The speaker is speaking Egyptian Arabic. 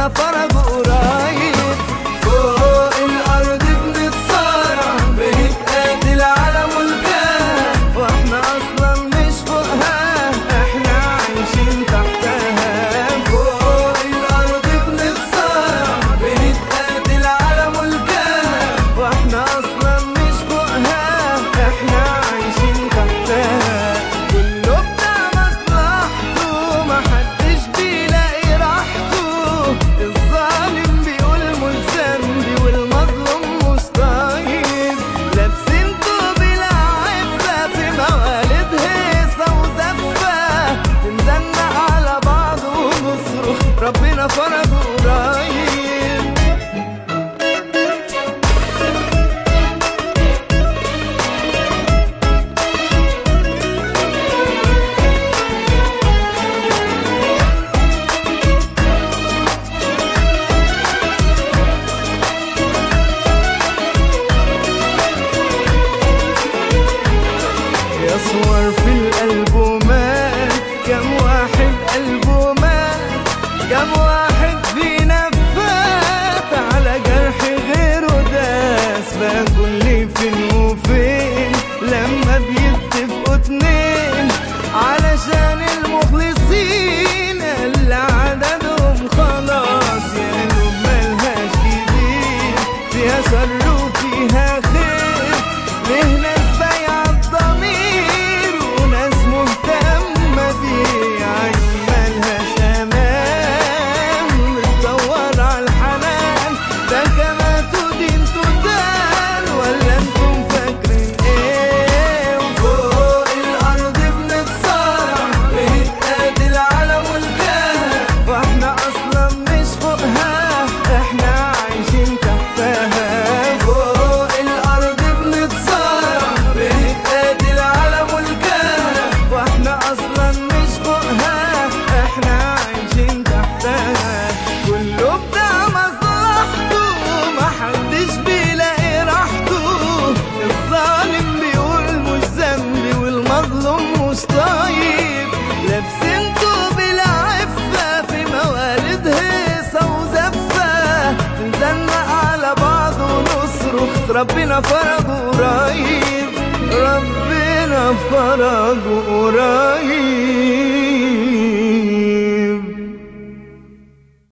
ربنا فرجه قريب فوق الارض بنتصارع بنتقاتل على ملكها واحنا اصلا مش فوقها احنا عايشين تحتها فوق الارض بنتصارع بنتقاتل على ملكها واحنا اصلا مش فوقها احنا عايشين تحتها كله بتاع مصلحته محدش بيلاقي راحته الظالم بيقول ملزم بيه والمظلوم مش طيب لابسين طوب العفة في موالد هيصة وزفة بنزنق على بعض ونصرخ ربنا فرجه قريب يا صور في الألبومات كم واحد قلبه مات كم واحد فينا فات على جرح غيره داس بقى كل فين وفين لما بيتفقوا اتنين علشان المخلصين اللي عددهم خلاص يا قلوب ملهاش كبير فيها شر وفيها خير ليه ناس بايعة الضمير وناس مهتمة بيه عين ملهاش أمان بتدور على الحنان ده كما تدين تدان ولا انتم فاكرين ايه وفوق الأرض بنتصارع بنتقاتل على ملكها واحنا أصلا مش فوقها احنا عايشين تحتها فوق الأرض بنتصارع بنتقاتل على ملكها واحنا أصلا مش فوقها احنا عايشين تحتها كله بتاع مصلحته محدش بيلاقي راحته الظالم بيقول مش ذنبي والمظلوم مش طيب لابسين طوب العفة في موالد هيصة وزفة نزنق على بعض ونصرخ ربنا فرجه قريب ربنا فرجه قريب